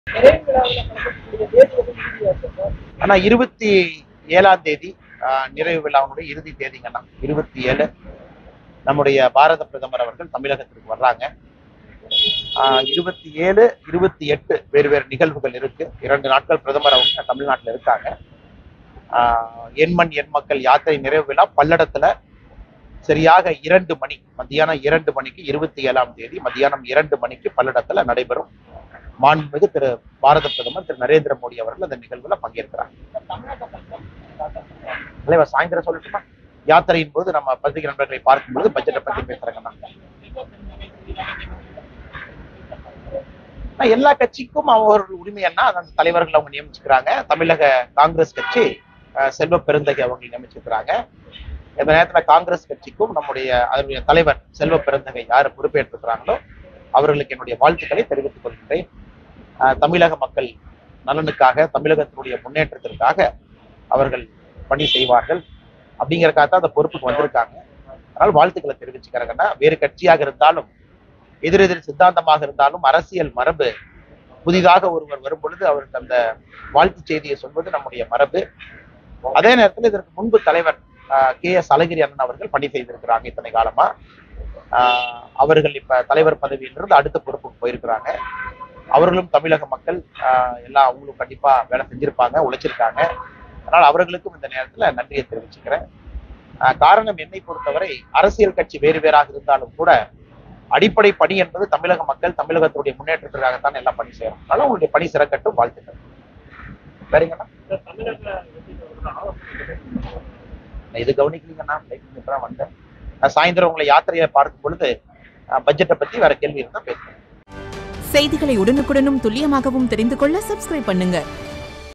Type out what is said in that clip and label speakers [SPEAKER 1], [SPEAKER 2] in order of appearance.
[SPEAKER 1] ஆனா இருபத்தி ஏழாம் தேதி ஆஹ், நிறைவு விழாவுடைய இறுதி தேதிங்கண்ணா இருபத்தி ஏழு நம்முடைய பாரத பிரதமர் அவர்கள் தமிழகத்திற்கு வர்றாங்க ஆஹ், இருபத்தி ஏழு இருபத்தி எட்டு வேறு வேறு நிகழ்வுகள் இருக்கு இரண்டு நாட்கள் பிரதமர் அவங்க தமிழ்நாட்டில் இருக்காங்க ஆஹ், எண்மண் எண் மக்கள் யாத்திரை நிறைவு விழா பல்லடத்துல சரியாக இரண்டு மணி மத்தியானம் இரண்டு மணிக்கு இருபத்தி ஏழாம் தேதி மத்தியானம் இரண்டு மணிக்கு பல்லடத்துல நடைபெறும் மாண்புமிகு திரு பாரத பிரதமர் திரு நரேந்திர மோடி அவர்கள் அந்த நிகழ்வுல பங்கேற்கிறாங்க தலைவர் சாயந்தரம் சொல்லட்டுமா யாத்திரையின் போது நம்ம பத்திரிகை நண்பர்களை பார்க்கும்போது பட்ஜெட்டை பத்தி பேசுறாங்கண்ணா ஆனா, எல்லா கட்சிக்கும் அவர்கள் உரிமை என்ன அந்த தலைவர்கள் அவங்க நியமிச்சுக்கிறாங்க தமிழக காங்கிரஸ் கட்சி அஹ், செல்வ பெருந்தகை அவங்க நியமிச்சிருக்கிறாங்க இந்த நேரத்துல காங்கிரஸ் கட்சிக்கும் நம்முடைய அதனுடைய தலைவர் செல்வ பெருந்தகை யார் பொறுப்பேற்றுக்கிறாங்களோ அவர்களுக்கு என்னுடைய வாழ்த்துக்களை தெரிவித்துக் கொள்கின்றேன் அஹ், தமிழக மக்கள் நலனுக்காக தமிழகத்தினுடைய முன்னேற்றத்திற்காக அவர்கள் பணி செய்வார்கள் அப்படிங்கறக்காக தான் அந்த பொறுப்புக்கு வந்திருக்காங்க அதனால் வாழ்த்துக்களை தெரிவிச்சுக்கிறாங்கன்னா வேறு கட்சியாக இருந்தாலும் எதிரெதிர் சித்தாந்தமாக இருந்தாலும் அரசியல் மரபு புதிதாக ஒருவர் வரும் பொழுது அவருக்கு அந்த வாழ்த்து செய்தியை சொல்வது நம்முடைய மரபு அதே நேரத்தில் இதற்கு முன்பு தலைவர் கே எஸ் அழகிரி அண்ணன் அவர்கள் பணி செய்திருக்கிறாங்க இத்தனை காலமா ஆஹ் அவர்கள் இப்ப தலைவர் பதவியிலிருந்து அடுத்த பொறுப்புக்கு போயிருக்கிறாங்க அவர்களும் தமிழக மக்கள் ஆஹ் எல்லாம் அவங்களும் கண்டிப்பா வேலை செஞ்சிருப்பாங்க உழைச்சிருக்காங்க அதனால் அவர்களுக்கும் இந்த நேரத்துல நன்றியை தெரிவிச்சுக்கிறேன் ஆஹ் காரணம் என்னை பொறுத்தவரை அரசியல் கட்சி வேறு வேறாக இருந்தாலும் கூட அடிப்படை பணி என்பது தமிழக மக்கள் தமிழகத்துடைய முன்னேற்றத்திற்காகத்தான் எல்லாம் பணி செய்யணும் அதனால உங்களுடைய பணி சிறக்கட்டும் வாழ்த்துக்கள் வேறீங்கண்ணா நான் இது கவனிக்கலீங்கண்ணா இப்பதான் வந்தேன் நான் சாயந்தரம் உங்களை யாத்திரையை பார்க்கும் பொழுது பட்ஜெட்டை பத்தி வேற கேள்வி இருந்தா பேசுறேன்
[SPEAKER 2] செய்திகளை உடனுக்குடனும் துல்லியமாகவும் தெரிந்து கொள்ள சப்ஸ்கிரைப் பண்ணுங்க